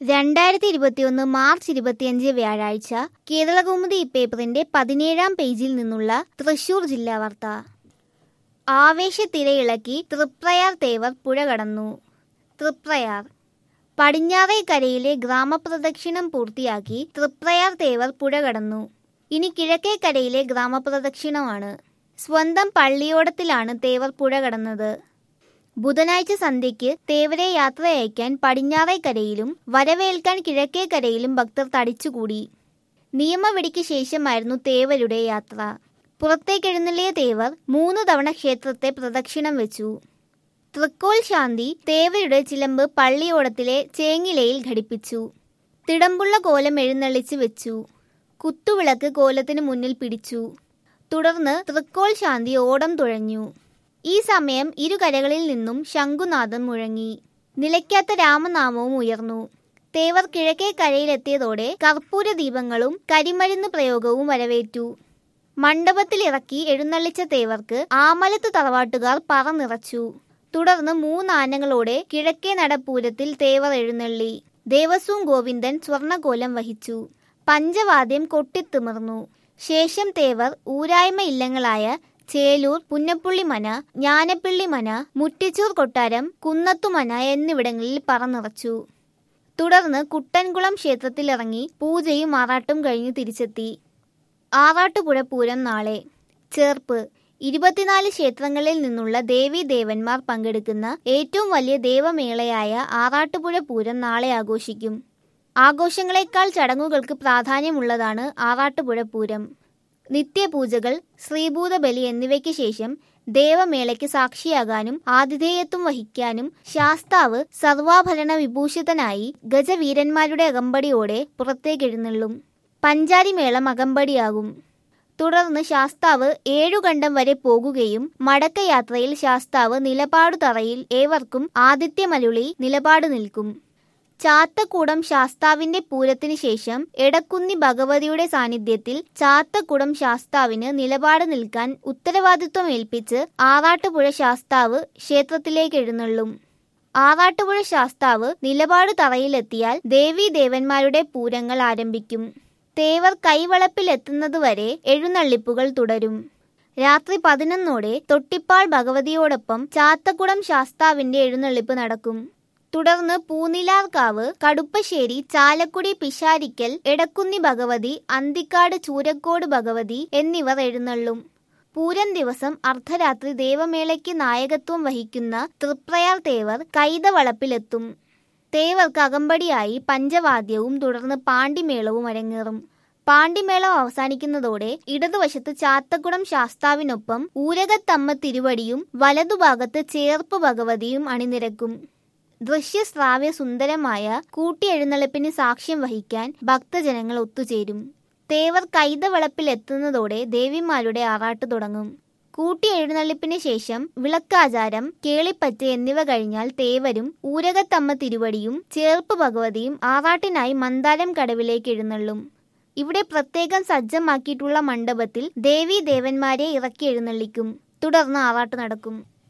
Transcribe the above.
രണ്ടായിരത്തി ഇരുപത്തിയൊന്ന് മാർച്ച് ഇരുപത്തിയഞ്ച് വ്യാഴാഴ്ച കേരളകൗമുദി പേപ്പറിന്റെ പതിനേഴാം പേജിൽ നിന്നുള്ള തൃശൂർ ജില്ലാ വാർത്ത ആവേശത്തിരയിളക്കി തൃപ്രയാർ തേവർ പുഴ കടന്നു തൃപ്രയാർ പടിഞ്ഞാറേക്കരയിലെ ഗ്രാമപ്രദക്ഷിണം പൂർത്തിയാക്കി തൃപ്രയാർ തേവർ പുഴ കടന്നു ഇനി കിഴക്കേക്കരയിലെ ഗ്രാമപ്രദക്ഷിണമാണ് സ്വന്തം പള്ളിയോടത്തിലാണ് തേവർ പുഴ കടന്നത് ബുധനാഴ്ച സന്ധ്യയ്ക്ക് തേവരെ യാത്രയയക്കാൻ പടിഞ്ഞാറേക്കരയിലും വരവേൽക്കാൻ കിഴക്കേക്കരയിലും ഭക്തർ തടിച്ചുകൂടി നിയമവെടിക്ക് ശേഷമായിരുന്നു തേവരുടെ യാത്ര പുറത്തേക്കെഴുന്നള്ളിയ തേവർ മൂന്ന് തവണ ക്ഷേത്രത്തെ പ്രദക്ഷിണം വെച്ചു തൃക്കോൽ ശാന്തി തേവരുടെ ചിലമ്പ് പള്ളിയോടത്തിലെ ചേങ്ങിലയിൽ ഘടിപ്പിച്ചു തിടമ്പുള്ള കോലം എഴുന്നള്ളിച്ച് വെച്ചു കുത്തുവിളക്ക് കോലത്തിന് മുന്നിൽ പിടിച്ചു തുടർന്ന് തൃക്കോൽ ശാന്തി ഓടം തുഴഞ്ഞു ഈ സമയം ഇരുകരകളിൽ നിന്നും ശംഖുനാഥം മുഴങ്ങി നിലയ്ക്കാത്ത രാമനാമവും ഉയർന്നു തേവർ കിഴക്കേ കരയിലെത്തിയതോടെ കർപ്പൂര ദീപങ്ങളും കരിമരുന്ന് പ്രയോഗവും വരവേറ്റു മണ്ഡപത്തിൽ ഇറക്കി എഴുന്നള്ളിച്ച തേവർക്ക് ആമലത്ത് തറവാട്ടുകാർ പറനിറച്ചു തുടർന്ന് മൂന്നാനകളോടെ കിഴക്കേ നടപ്പൂരത്തിൽ തേവർ എഴുന്നള്ളി ദേവസ്വം ഗോവിന്ദൻ സ്വർണകോലം വഹിച്ചു പഞ്ചവാദ്യം കൊട്ടിത്തിമിർന്നു ശേഷം തേവർ ഊരായ്മ ഇല്ലങ്ങളായ ചേലൂർ പുന്നപ്പുള്ളിമന ജ്ഞാനപ്പിള്ളിമന മുറ്റിച്ചൂർ കൊട്ടാരം കുന്നത്തുമന എന്നിവിടങ്ങളിൽ പറനിറച്ചു തുടർന്ന് കുട്ടൻകുളം ക്ഷേത്രത്തിലിറങ്ങി പൂജയും ആറാട്ടും കഴിഞ്ഞ് തിരിച്ചെത്തി ആറാട്ടുപുഴ പൂരം നാളെ ചേർപ്പ് ഇരുപത്തിനാല് ക്ഷേത്രങ്ങളിൽ നിന്നുള്ള ദേവീ ദേവന്മാർ പങ്കെടുക്കുന്ന ഏറ്റവും വലിയ ദേവമേളയായ ആറാട്ടുപുഴ പൂരം നാളെ ആഘോഷിക്കും ആഘോഷങ്ങളെക്കാൾ ചടങ്ങുകൾക്ക് പ്രാധാന്യമുള്ളതാണ് ആറാട്ടുപുഴ പൂരം നിത്യപൂജകൾ ശ്രീഭൂത ബലി എന്നിവയ്ക്ക് ശേഷം ദേവമേളയ്ക്ക് സാക്ഷിയാകാനും ആതിഥേയത്വം വഹിക്കാനും ശാസ്താവ് സർവാഭരണ വിഭൂഷിതനായി ഗജവീരന്മാരുടെ അകമ്പടിയോടെ പുറത്തേക്കെഴുന്നള്ളും പഞ്ചാരിമേളം അകമ്പടിയാകും തുടർന്ന് ശാസ്താവ് ഏഴുകണ്ടം വരെ പോകുകയും മടക്കയാത്രയിൽ ശാസ്താവ് നിലപാടു തറയിൽ ഏവർക്കും ആദിത്യമലുളി നിലപാട് നിൽക്കും ചാത്തക്കുടം ശാസ്താവിന്റെ പൂരത്തിന് ശേഷം എടക്കുന്നി ഭഗവതിയുടെ സാന്നിധ്യത്തിൽ ചാത്തക്കുടം ശാസ്താവിന് നിലപാട് നിൽക്കാൻ ഉത്തരവാദിത്വം ഏൽപ്പിച്ച് ആറാട്ടുപുഴ ശാസ്താവ് ക്ഷേത്രത്തിലേക്ക് എഴുന്നള്ളും ആറാട്ടുപുഴ ശാസ്താവ് നിലപാട് തറയിലെത്തിയാൽ ദേവീ ദേവന്മാരുടെ പൂരങ്ങൾ ആരംഭിക്കും തേവർ കൈവളപ്പിലെത്തുന്നതുവരെ എഴുന്നള്ളിപ്പുകൾ തുടരും രാത്രി പതിനൊന്നോടെ തൊട്ടിപ്പാൾ ഭഗവതിയോടൊപ്പം ചാത്തക്കുടം ശാസ്താവിന്റെ എഴുന്നള്ളിപ്പ് നടക്കും തുടർന്ന് പൂനിലാർക്കാവ് കടുപ്പശ്ശേരി ചാലക്കുടി പിഷാരിക്കൽ എടക്കുന്നി ഭഗവതി അന്തിക്കാട് ചൂരക്കോട് ഭഗവതി എന്നിവർ എഴുന്നള്ളും പൂരം ദിവസം അർദ്ധരാത്രി ദേവമേളയ്ക്ക് നായകത്വം വഹിക്കുന്ന തൃപ്രയാർ തേവർ കൈതവളപ്പിലെത്തും തേവർക്ക് അകമ്പടിയായി പഞ്ചവാദ്യവും തുടർന്ന് പാണ്ടിമേളവും അരങ്ങേറും പാണ്ടിമേളം അവസാനിക്കുന്നതോടെ ഇടതുവശത്ത് ചാത്തക്കുടം ശാസ്താവിനൊപ്പം ഊരകത്തമ്മ തിരുവടിയും വലതുഭാഗത്ത് ചേർപ്പ് ഭഗവതിയും അണിനിരക്കും ദൃശ്യശ്രാവ്യ സുന്ദരമായ കൂട്ടിയെഴുന്നള്ളിപ്പിന് സാക്ഷ്യം വഹിക്കാൻ ഭക്തജനങ്ങൾ ഒത്തുചേരും തേവർ കൈതവളപ്പിൽ എത്തുന്നതോടെ ദേവിമാരുടെ ആറാട്ട് തുടങ്ങും കൂട്ടി എഴുന്നള്ളിപ്പിന് ശേഷം വിളക്കാചാരം കേളിപ്പറ്റ് എന്നിവ കഴിഞ്ഞാൽ തേവരും ഊരകത്തമ്മ തിരുവടിയും ചേർപ്പ് ഭഗവതിയും ആറാട്ടിനായി മന്ദാരം കടവിലേക്ക് എഴുന്നള്ളും ഇവിടെ പ്രത്യേകം സജ്ജമാക്കിയിട്ടുള്ള മണ്ഡപത്തിൽ ദേവീ ദേവന്മാരെ ഇറക്കി എഴുന്നള്ളിക്കും തുടർന്ന് ആറാട്ട് നടക്കും